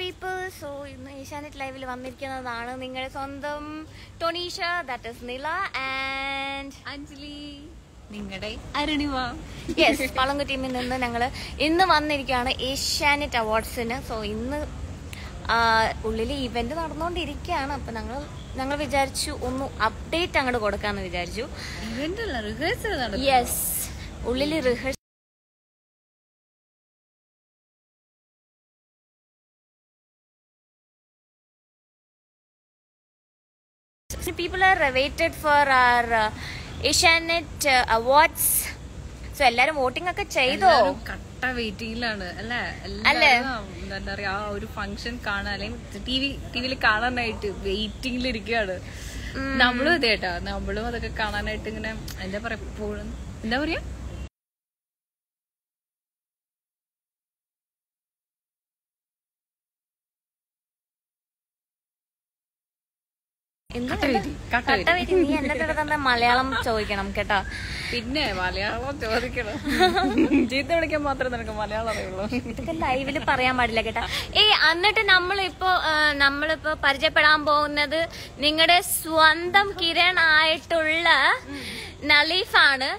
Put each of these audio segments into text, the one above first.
People so ഇന്ന് ഏഷ്യാനെറ്റ് ലൈവിൽ വന്നിരിക്കുന്നതാണ് നിങ്ങളുടെ സ്വന്തം Tonisha that is Nila and Anjali നിങ്ങളുടെ അരുണിമ യെസ് പളങ്കു ടീമിൽ നിന്ന് ഞങ്ങൾ ഇന്ന് വന്നിരിക്കുകയാണ് ഏഷ്യാനെറ്റ് അവാർഡ്സിന് സോ ഇന്ന് ഉള്ളിൽ ഇവന്റ് നടന്നുകൊണ്ടിരിക്കുകയാണ് അപ്പൊ ഞങ്ങൾ ഞങ്ങൾ വിചാരിച്ചു ഒന്ന് അപ്ഡേറ്റ് അങ്ങോട്ട് കൊടുക്കാന്ന് വിചാരിച്ചു ഇവന്റ് അല്ല റിഹേഴ്സൽ നടന്നു യെസ് ഉള്ളിൽ rehearsal people are waited for our uh, Asianet uh, awards. So എല്ലാരും വോട്ടിംഗ് ഒക്കെ ചെയ്തോ എല്ലാവരും കട്ട വെയിറ്റിംഗിലാണ് അല്ലെ അല്ലേ? എന്താ പറയാ ആ ഒരു ഫംഗ്ഷൻ കാണാൻ അല്ലെങ്കിൽ ടി വി ടിവിയിൽ കാണാനായിട്ട് വെയിറ്റിംഗിൽ ഇരിക്കുകയാണ് നമ്മളും അതെ കേട്ടാ നമ്മളും അതൊക്കെ കാണാനായിട്ട് ഇങ്ങനെ എന്താ പറയാ എപ്പോഴും എന്താ പറയാ എന്ത് കട്ട waiting, കട്ട കട്ട waiting. നീ എന്റെ അടുത്ത് തന്നെ മലയാളം ചോദിക്കണം കേട്ടോ പിന്നെ മലയാളം ചോദിക്കണം ചീത്ത വിളിക്കാൻ മാത്രമേ നിനക്ക് മലയാളം അറിയുള്ളൂ ഇതൊക്കെ ലൈവില് പറയാൻ പാടില്ല കേട്ടാ ഏയ് എന്നിട്ട് നമ്മളിപ്പോ ആ, നമ്മളിപ്പോ പരിചയപ്പെടാൻ പോകുന്നത് നിങ്ങളുടെ സ്വന്തം കിരൺ ആയിട്ടുള്ള നലീഫാണ്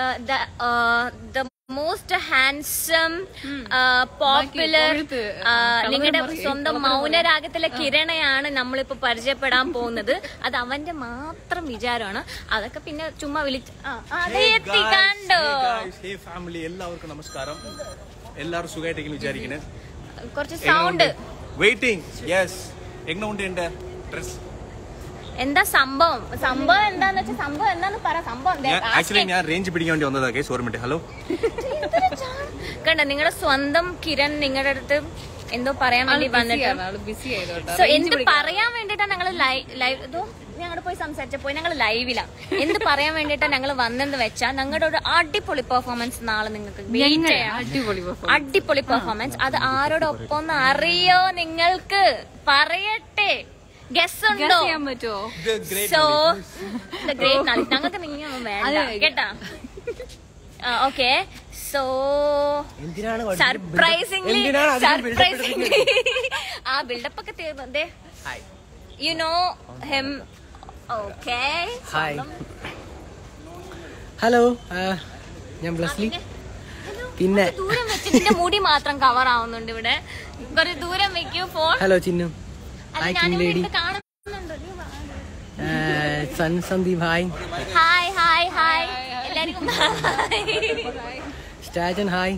ദ മോസ്റ്റ് ഹാൻസം പോപ്പുലർ ഇപ്പോഴത്തെ, നിങ്ങളുടെ പറയ്, സ്വന്തം മൗനരാഗത്തിലെ കിരണയാണ് നമ്മളിപ്പോ പരിചയപ്പെടാൻ പോകുന്നത് അത് അവന്റെ മാത്രം വിചാരമാണ് അതൊക്കെ പിന്നെ ചുമ്മാ വിളിച്ച് ആ, അതെ എത്തി കണ്ടോ ഹേ ഫാമിലി എല്ലാവർക്കും നമസ്കാരം എല്ലാവരും സുഖമായിട്ടെങ്കിലും വിചാരിക്കുന്നത് കുറച്ച് സൗണ്ട് വെയിറ്റിംഗ് യെസ് എങ്ങനെ ഉണ്ട് എന്റെ ഡ്രസ് എന്താ സംഭവം സംഭവം എന്താന്ന് വെച്ചാൽ സംഭവം എന്താന്ന് പറ സംഭവം ദേ, ask ആക്ച്വലി it. ഞാൻ റേഞ്ച് പിടിക്കാൻ വേണ്ടി വന്നതാ കേസ് ഓർമ്മ ഹലോ എന്തൊരു ചാ- കണ്ടോ നിങ്ങളുടെ സ്വന്തം കിരൺ നിങ്ങളുടെ അടുത്ത് എന്തോ പറയാൻ വേണ്ടി വന്നിട്ട് ആള് ബിസി ആയതുകൊണ്ട് സോ എന്ത് പറയാൻ വേണ്ടിട്ടാ ഞങ്ങള് ലൈവ് ഇതോ ഞങ്ങൾ പോയി സംസാരിച്ചപ്പോ ഞങ്ങൾ ലൈവിലാ എന്ത് പറയാൻ വേണ്ടിട്ടാ ഞങ്ങൾ വന്നെന്ന് വെച്ചാൽ ഞങ്ങളുടെ ഒരു അടിപൊളി പെർഫോമൻസ് നാളെ നിങ്ങൾക്ക് wait ചെയ്യാം. അടിപൊളി അടിപൊളി പെർഫോമൻസ് അത് ആരോടൊപ്പം ഒന്ന് അറിയോ നിങ്ങൾക്ക് പറയട്ടെ ഗസ് ഉണ്ടോ ചെയ്യാൻ പറ്റുമോ സോ ദ ഗ്രേറ്റ് നാളെ ഞങ്ങൾക്ക് നിങ്ങൊന്നും വേണ്ട അതെ. കേട്ടാ ഓക്കെ സോ സർപ്രൈസിംഗ്ലി സർപ്രൈസിംഗ്ലി ആ ബിൽഡപ്പ് ഒക്കെ തീർന്നു you know hmm okay hi hello ഞാൻ ബ്ലസ്ലി പിന്നെ ദൂരം വെച്ചിട്ട് മുടി മാത്രം കവർ ആവുന്നുണ്ട് ഇവിടെ കുറച്ച് ദൂരം വെക്കൂ ഫോൺ ഹലോ ചിന്നു അല്ല ഹായ് ഞാൻ കിങ് ലേഡി ഇവിടെ കാണുന്നുണ്ട് സൺ Sandeep hi hi hi hi എല്ലാവർക്കും ഹായ് സ്റ്റാജൻ ഹായ്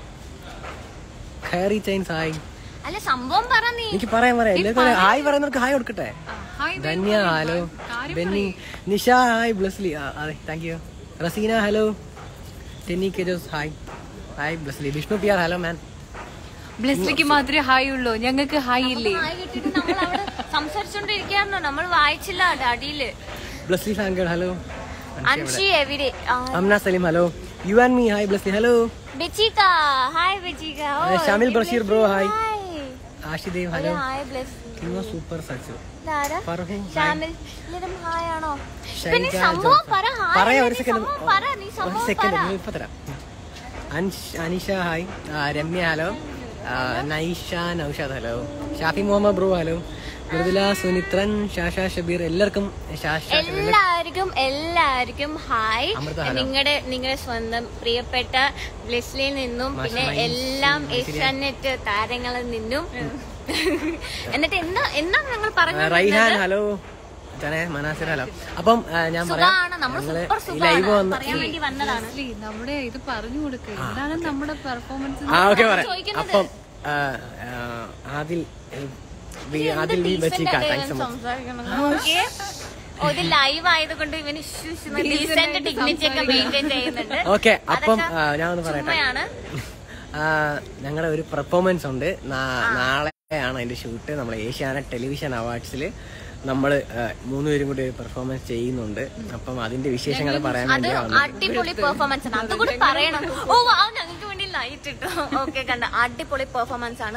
ഖയറി ചൈൻസ് ഹായ് അല്ല സംഭവം പറ നീ എനിക്ക് പറയാൻ പറയാം എല്ലാവർക്കും ഹായ് പറയുന്നവർക്ക് ഹായ് കൊടുക്കട്ടെ hi Dhanya hello Benny Nisha hi Blesslee ആ, അതെ thank you Raseena hello Tenny കെജോസ് hi hi Blesslee Vishnu P R hello man ബ്ലസ്ലിക്ക് മാത്രമേ ഹായ് ഉള്ളൂ ഞങ്ങൾക്ക് ഹായ് ഇല്ലേ ഹായ് കിട്ടിയിട്ട് നമ്മൾ അവിടെ സംസാരിച്ചോണ്ടിരിക്കായിരുന്നു നമ്മൾ വായിച്ചില്ല അവിടെ അടിയില് ബ്ലസ്ലി ഫാങ്കർ ഹലോ അൻഷി എവിടെ Amna Saleem hello you and me hi Blesslee hello Bechika hi Bechika ഏ, Shamil Basheer bro, hi. Ashidev hello hi bless കിങ്ങോ സൂപ്പർ സച്ചു ഇതാരാ? ഫർഹു, ഹായ്. ഷാമിൽ എല്ലാരും ഹായ് ആണോ ഷൈജ പിന്നെ സംഭവം ജോസഫ്. പറ ഹായ് പറയാം അല്ലേ, ഒരു നീ സെക്കൻഡ് സംഭവം പറ നീ ഒരു സംഭവം സെക്കൻഡ് പറ നിങ്ങൾ ഇപ്പൊ തരാം അൻഷ് അനിഷ ഹായ് ആ, രമ്യ ഹലോ ആ, Naisha Naushad hello Shafi Muhammad bro hello Mridula Sunithran Shasha Shabeer എല്ലാവർക്കും ഷാഷ ഷബീർ എല്ലാവർക്കും എല്ലാവർക്കും ഹായ് അമൃത, ഹലോ. നിങ്ങളുടെ നിങ്ങളുടെ സ്വന്തം പ്രിയപ്പെട്ട ബ്ലെസ്ലിയിൽ നിന്നും മാഷ പിന്നെ മൈൻസ്, എല്ലാം മൈൻസിലെ- ഏഷ്യാനെറ്റ് താരങ്ങളിൽ നിന്നും എന്നിട്ട് എന്താ എന്താ ഞങ്ങൾ ആ, പറഞ്ഞു റൈഹാൻ ഹലോ ജനെ മനാസിർ ഹലോ അപ്പം ആ, ഞാൻ പറയാം സുഖാണ് നമ്മൾ ഞങ്ങള് സൂപ്പർ ഈ ലൈവ് സുഖാണ് വന്ന് പറയാൻ വേണ്ടി വന്നതാണ് ബ്ലസ്ലി നമ്മുടെ ഇത് പറഞ്ഞു കൊടുക്കുക എന്താണ് നമ്മുടെ പെർഫോമൻസ് ആ ഓക്കെ പറയാം ചോദിക്കുന്നത്. അപ്പം ആ, ആ, ആദിൽ ഏ, വി- Adil V Bachikka thanks so much സംസാരിക്കണം ഓ ഇത് ലൈവ് ആയതുകൊണ്ട് ഇവന് ഡീസന്റ് ഡിഗ്നിറ്റി ഒക്കെ മെയിൻറ്റെയിൻ ചെയ്യുന്നുണ്ട് ഓക്കെ അപ്പം അതൊക്കെ ആ, ഞാൻ ഒന്ന് പറയട്ടെ ചുമ്മയാണ് ഞങ്ങളുടെ ഒരു പെർഫോമൻസ് ഉണ്ട് നാ- നാളെയാണ് അതിന്റെ ഷൂട്ട് നമ്മൾ ഏഷ്യാനെറ്റ് ടെലിവിഷൻ അവാർഡ്സിൽ നമ്മൾ മൂന്നുപേരും കൂടി ഒരു പെർഫോമൻസ് ചെയ്യുന്നുണ്ട് അപ്പം അതിന്റെ വിശേഷങ്ങൾ പറയാൻ അത് വേണ്ടിയാണ് വന്നത്. അടിപൊളി പെർഫോമൻസ് ആണ് അതുകൂടി പറയണം ഓ ആ ഞങ്ങൾക്ക് വേണ്ടി ലൈറ്റ് ഇട്ടു ഓക്കെ കണ്ട അടിപൊളി പെർഫോമൻസ് ആണ് ഇപ്പൊ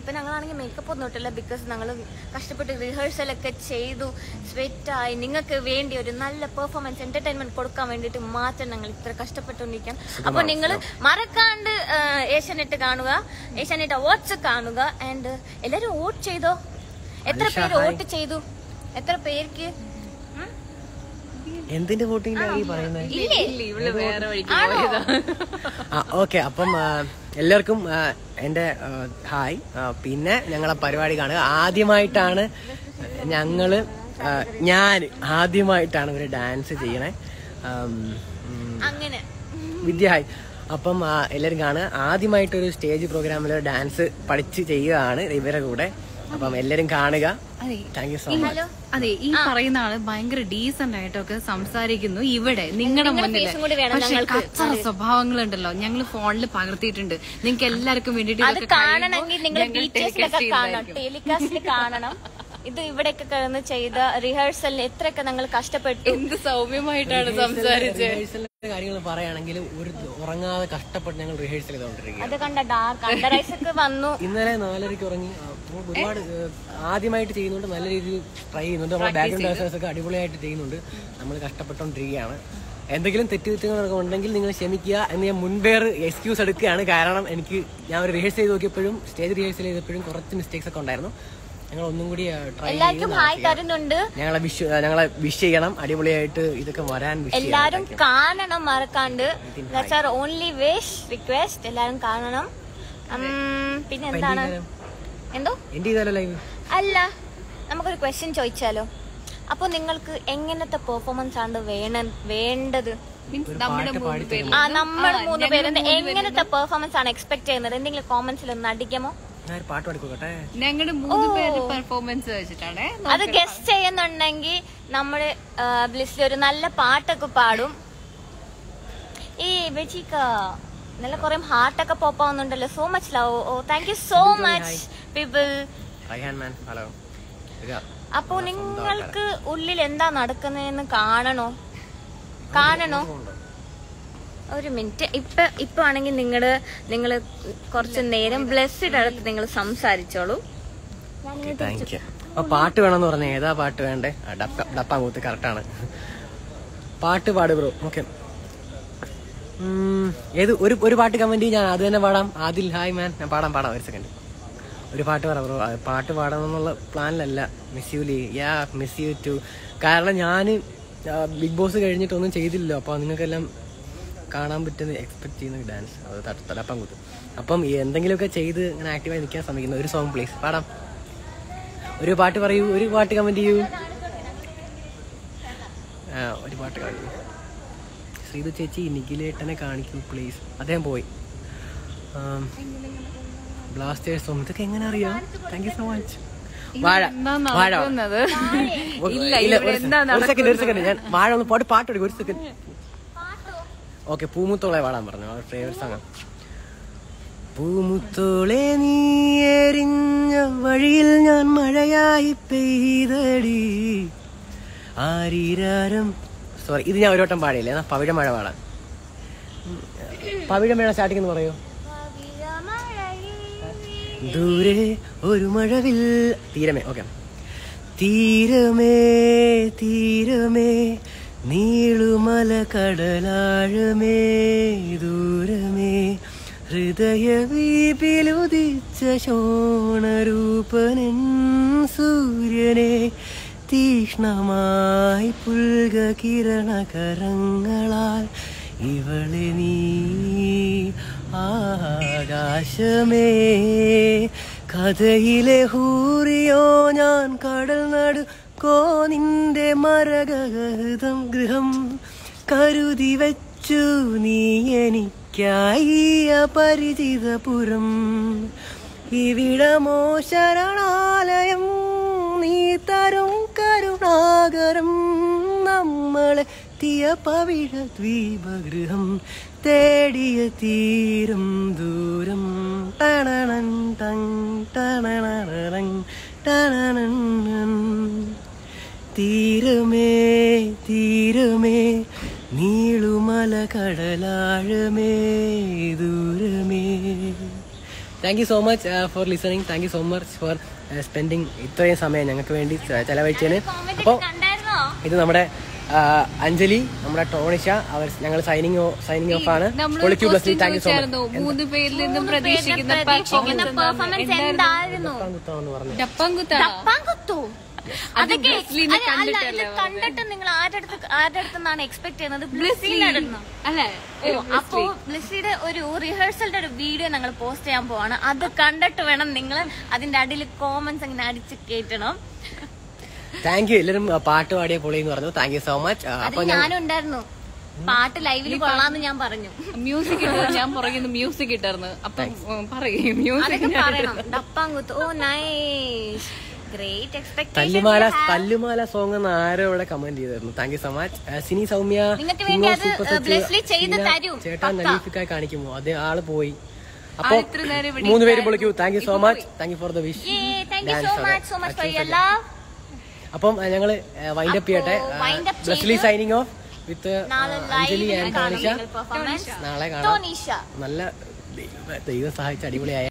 ഇപ്പൊ ഞങ്ങളാണെങ്കിൽ മേക്കപ്പ് ഒന്നും ഇട്ടില്ല ബിക്കോസ് ഞങ്ങൾ കഷ്ടപ്പെട്ട് റിഹേഴ്സൽ ഒക്കെ ചെയ്തു സ്വെറ്റായി നിങ്ങൾക്ക് വേണ്ടി ഒരു നല്ല പെർഫോമൻസ് എന്റർടൈൻമെന്റ് കൊടുക്കാൻ വേണ്ടിയിട്ട് മാത്രം ഞങ്ങൾ ഇത്ര കഷ്ടപ്പെട്ടുകൊണ്ടിരിക്കാം അപ്പൊ നിങ്ങൾ മറക്കാണ്ട് ആ, ഏഷ്യാനെറ്റ് കാണുക ഏഷ്യാനെറ്റ് അവാർഡ്സ് കാണുക ആൻഡ് എല്ലാരും വോട്ട് ചെയ്തോ എത്ര അലിഷ, പേര് hi. വോട്ട് ചെയ്തു എത്ര പേർക്ക് ഉം? എന്തിന്റെ വോട്ടിംഗ് ഈ പറയുന്നത് ഇല്ലേ ഇല്ല ഇവള് വേറെ വഴിക്ക് ആണോ? പോയതാ ആ ഓക്കെ അപ്പം ആ, എല്ലാവർക്കും ആ, എൻ്റെ ആ, ഹായ് ആ, പിന്നെ ഞങ്ങളെ പരിപാടി കാണുക ആദ്യമായിട്ടാണ് ഞങ്ങള് ആ, ഞാൻ ആദ്യമായിട്ടാണ് ഒരു ഡാൻസ് ചെയ്യണേ ആം, ഉം, അങ്ങനെ വിദ്യ ഹായ് അപ്പം ആ, എല്ലാവരും കാണുക ആദ്യമായിട്ടൊരു സ്റ്റേജ് പ്രോഗ്രാമിൽ ഡാൻസ് പഠിച്ച് ചെയ്യുകയാണ് ഇവരെ കൂടെ അപ്പം എല്ലാവരും കാണുക അതെ താങ്ക് യു സോ ഈ- മച്ച് അതെ ഈ പറയുന്ന ആള് ഭയങ്കര ഡീസന്റ് ആയിട്ടൊക്കെ സംസാരിക്കുന്നു ഇവിടെ നിങ്ങളുടെ മുന്നിൽ face ഉം കൂടി വേണം പക്ഷെ ഞങ്ങൾക്ക്. കച്ചറ സ്വഭാവങ്ങളുണ്ടല്ലോ ഞങ്ങൾ ഫോണിൽ പകർത്തിയിട്ടുണ്ട് നിങ്ങൾക്ക് എല്ലാവർക്കും വേണ്ടിട്ട് അത് കാണണമെങ്കിൽ നിങ്ങൾ ബീച്ചസിലൊക്കെ കാണണം ടെലികാസ്റ്റ് കാണണം ഇത് ഇവിടെയൊക്കെ കിടന്ന് ചെയ്ത റിഹേഴ്സലിന് എത്രയൊക്കെ ഞങ്ങൾ കഷ്ടപ്പെട്ടു എന്ത് സൗമ്യമായിട്ടാണ് സംസാരിച്ചത് റിഹേഴ്സലിന്റെ കാര്യങ്ങൾ പറയുകയാണെങ്കിൽ ഒരു ഉറങ്ങാതെ കഷ്ടപ്പെട്ട് ഞങ്ങൾ റിഹേഴ്സൽ ചെയ്തുകൊണ്ടിരിക്കുക അത് കണ്ട ഡാർക്ക് അണ്ടറൈസ് ഒക്കെ വന്നു ഇന്നലെ നാലരയ്ക്ക് ഉറങ്ങി ആ, അപ്പോൾ ഒരുപാട് ഏഹ്, ആദ്യമായിട്ട് ചെയ്യുന്നുണ്ട് നല്ല രീതിയിൽ ട്രൈ ചെയ്യുന്നുണ്ട് നമ്മുടെ ബാക്ക്ഗ്രൗണ്ട് ഡാൻസേഴ്സ് ഒക്കെ അടിപൊളിയായിട്ട് ചെയ്യുന്നുണ്ട് നമ്മൾ കഷ്ടപ്പെട്ടുകൊണ്ടിരിക്കുകയാണ് എന്തെങ്കിലും തെറ്റുകുറ്റങ്ങളൊക്കെ ഉണ്ടെങ്കിൽ നിങ്ങൾ ക്ഷമിക്കുക എന്ന് ഞാൻ മുൻപേർ എക്സ്ക്യൂസ് എടുക്കുകയാണ് കാരണം എനിക്ക് ഞാൻ ഒരു റിഹേഴ്സൽ ചെയ്ത് നോക്കിയപ്പോഴും സ്റ്റേജ് റിഹേഴ്സൽ ചെയ്തപ്പോഴും കുറച്ച് മിസ്റ്റേക്സ് ഒക്കെ ഉണ്ടായിരുന്നു ഞങ്ങൾ ഒന്നും കൂടി ട്രൈ എല്ലാവർക്കും ഹായ് തരുന്നുണ്ട് ഞങ്ങളെ വിഷ് ഞങ്ങളെ വിഷ് ചെയ്യണം അടിപൊളിയായിട്ട് ഇതൊക്കെ വരാൻ വിഷ് എല്ലാരും കാണണം മറക്കാണ്ട് that's our only wish request എല്ലാരും കാണണം ഉം, പിന്നെ എന്താണ് എന്തോ എന്റെ ചെയ്താലോ ലൈവ് അല്ല നമുക്കൊരു ക്വസ്റ്റ്യൻ ചോദിച്ചാലോ അപ്പൊ നിങ്ങൾക്ക് എങ്ങനത്തെ പെർഫോമൻസ് ആണ് വേണം വേണ്ടത് നമ്മുടെ മൂന്ന് പേരിൽ ആ നമ്മൾ മൂന്ന് പേരും എങ്ങനത്തെ പെർഫോമൻസ് ആണ് എക്സ്പെക്ട് ചെയ്യുന്നത് എന്തെങ്കിലും കോമന്റ്സിൽ ഒന്ന് അടിക്കാമോ ഞാൻ ഒരു പാട്ട് പാടിക്കോട്ടെ ഞങ്ങളുടെ മൂന്ന് പേര് പെർഫോമൻസ് വെച്ചിട്ടാണ് അത് ഗസ്റ്റ് ചെയ്യുന്നുണ്ടെങ്കിൽ നമ്മള് ബ്ലിസ്സിൽ ഒരു നല്ല പാട്ടൊക്കെ പാടും ഈ ബെച്ചിക്ക നല്ല കുറെ ഹാർട്ടൊക്കെ പോപ്പ് ആവുന്നുണ്ടല്ലോ so much love oh thank you so much people Raihan man hello അപ്പോ നിങ്ങൾക്ക് ഉള്ളിൽ എന്താ നടക്കുന്നതെന്ന് കാണണോ കാണണോ ഒരു മിനിറ്റ് ഇപ്പൊ ഇപ്പൊ ആണെങ്കിൽ നിങ്ങള് നിങ്ങള് കുറച്ച് നേരം ബ്ലെസ്സിഡ് അടുത്ത് നിങ്ങൾ സംസാരിച്ചോളൂ താങ്ക് യു അപ്പൊ പാട്ട് വേണമെന്ന് പറഞ്ഞ ഏതാ പാട്ട് വേണ്ടേ ആ, ഡപ്പ ഡപ്പാങ്കൂത്ത് കറക്റ്റാണ് പാട്ട് പാട് ബ്രോ ഓക്കെ ഏത് ഒരു ഒരു പാട്ട് കമന്റ് ഞാൻ അത് തന്നെ പാടാം ആദിൽ ഹായ് മാൻ ഞാൻ പാടാം പാടാം ഒരു സെക്കൻഡ് ഒരു പാട്ട് പറ ബ്രോ പാട്ട് പാടണം എന്നുള്ള പ്ലാനിലല്ല മിസ് യു ലി യാ മിസ് യു ടു കാരണം ഞാൻ ബിഗ് ബോസ് കഴിഞ്ഞിട്ടൊന്നും ചെയ്തില്ലല്ലോ അപ്പോൾ നിങ്ങൾക്കെല്ലാം കാണാൻ പറ്റുന്ന എക്സ്പെക്ട് ചെയ്യുന്ന ഡാൻസ് അത് ത- തലപ്പം കുത്തും അപ്പം ഈ എന്തെങ്കിലുമൊക്കെ ചെയ്ത് ഇങ്ങനെ ആക്റ്റീവായി നിൽക്കാൻ ശ്രമിക്കുന്ന ഒരു സോങ് പ്ലീസ് പാടാം ഒരു പാട്ട് പറയൂ ഒരു പാട്ട് കമന്റ് ചെയ്യൂ ആ, ഒരു പാട്ട് കാണിക്കൂ ശ്രീതു ചേച്ചി നിഖിലേട്ടനെ കാണിക്കൂ പ്ലീസ് അദ്ദേഹം പോയി ബ്ലാസ്റ്റേഴ്സ് സോങ് ഇതൊക്കെ എങ്ങനെ അറിയാം താങ്ക് യു സോ മച്ച് വാഴ എന്താ വാഴ നടക്കുന്നത് ഇല്ല ഇല്ല, ഇവിടെ ഒരു എന്താ സെക്കൻഡ് ഒരു സെക്കൻഡ് ഒരു സെക്കൻഡ് ഞാൻ വാഴ ഒന്ന് പാട്ട് പാട്ട് എടുക്കും ഒരു സെക്കൻഡ് ഓക്കെ പൂമുത്തോളെ പാടാൻ പറഞ്ഞു അവർ ഫേവറേറ്റ് സോങ് പൂമുത്തോളെ നീ എറിഞ്ഞ വഴിയിൽ ഞാൻ മഴയായി പെയ്തടി ആരീരാരം സോറി ഇത് ഞാൻ ഒരു വട്ടം പാടിയില്ലേ എന്നാ പവിഴ മഴ പാടാം ഉം, പവിഴ മഴ സ്റ്റാർട്ടിങ് എന്ന് പറയൂ ദൂരെ ഒരു മഴവിൽ തീരമേ ഓക്കെ തീരമേ തീരമേ നീളുമല കടലാഴമേ ദൂരമേ ഹൃദയവീപിലുദിച്ച ശോണരൂപനൻ സൂര്യനെ തീക്ഷ്ണമായി പുൽക കിരണകരങ്ങളാൽ ഇവളെ നീ ആകാശമേ കഥയിലെ ഹൂറിയോ ഞാൻ കടൽ നടു കോ നിന്റെ മരകഹൃതം ഗൃഹം കരുതി വെച്ചു നീ എനിക്കായി അപരിചിതപുരം ഇവിടമോ ശരണാലയം നീ തരും കരുണാകരം നമ്മളെത്തിയ പവിഴ ദ്വീപഗൃഹം തേടിയ തീരം ദൂരം ടണണൻ ടങ് ടണണറങ് ടണനൻ തീരമേ തീരമേ നീളുമല കടലാഴമേ ദൂരമേ thank you so much for listening thank you so much for spending ഇത്രയും സമയം ഞങ്ങൾക്ക് വേണ്ടി ചെ- ചെലവഴിച്ചതിന് കോമന്റ് അപ്പോൾ കണ്ടായിരുന്നോ ഇത് നമ്മുടെ ആ, അഞ്ജലി നമ്മുടെ ടോണിഷ അവർ ഞങ്ങൾ സൈനിങ് സൈനിങ് ഓഫ് ആണ് നമ്മൾ പൊളിക്യൂ ബ്ലസ് താങ്ക് യു സോ ചോദിച്ചായിരുന്നു മൂന്ന് പേരിൽ നിന്നും മൂന്ന് പേരുടെ പ്രതീക്ഷിക്കുന്ന പ്രതീക്ഷിക്കുന്ന പെർഫോമൻസ് പെർഫോമൻസ് എന്തായിരുന്നു മച്ച് പറഞ്ഞു ഡപ്പം കുത്താണോ ഡപ്പാൻ കുത്തു അതൊക്കെ ബ്ലസ്ലിനെ അല്ല, അല്ല, ഇത് കണ്ടിട്ടല്ലേ കണ്ടിട്ട് നിങ്ങൾ ആരുടെ അടുത്ത് ആരുടെ അടുത്തെന്നാണ് എക്സ്പെക്ട് ചെയ്യുന്നത് ബ്ലസ്സിന്റെ അടുത്ത് അല്ലെ അപ്പോ ബ്ലസ്സിയുടെ ഒരു റിഹേഴ്സലിന്റെ ഒരു വീഡിയോ ഞങ്ങൾ പോസ്റ്റ് ചെയ്യാൻ പോവാണ് അത് കണ്ടിട്ട് വേണം നിങ്ങൾ അതിന്റെ അടിയിൽ കോമൻസ് അങ്ങനെ അടിച്ച് കയറ്റണം താങ്ക് യു എല്ലാവരും ആ, പാട്ട് പാടിയ പൊളി എന്ന് പറഞ്ഞു താങ്ക് യു സോ മച്ച് അപ്പൊ അതിൽ ഞാനും ഉണ്ടായിരുന്നു പാട്ട് ലൈവിൽ കൊള്ളാന്ന് ഞാൻ പറഞ്ഞു മ്യൂസിക് ഇട്ടത് ഞാൻ പുറകിൽ നിന്ന് മ്യൂസിക് ഇട്ടായിരുന്നു അപ്പം പറയും മ്യൂസിക് അതൊക്കെ പറയണം ഡപ്പാങ്കുത്ത് oh nice great expectation Thallumaala Thallumaala song എന്ന് ആരോ ഇവിടെ കമന്റ് ചെയ്തായിരുന്നു thank you so much Sini Soumya നിങ്ങൾക്ക് സിംഗോ വേണ്ടി അത്, സൂപ്പർ ഏഹ്, സച്ച്, ബ്ലെസ്ലി ചെയ്ത് ഷീന, തരും. ചേട്ടാ പക്കാ. നലീഫിക്കായി കാണിക്കുമോ അതേ ആള് പോയി അപ്പൊ ഇത്ര നേരം ഇവിടെ മൂന്ന് പേര് പൊളിക്കൂ thank you so much thank you for the wish thank you so much so much for your love അപ്പം ആ, ഞങ്ങള് വൈൻഡ് അപ്പ് ചെയ്യട്ടെ അപ്പോ wind up ബ്ലസ്ലി ചെയ്ത് സൈനിങ് ഓഫ് വിത്ത് നാളെ അഞ്ജലി ലൈവിൽ ആൻഡ് കാണും ടോണിഷ പെർഫോമൻസ് നാളെ കാണാം ടോണീഷ നല്ല ദൈവം ദൈവം സഹായിച്ച അടിപൊളിയായ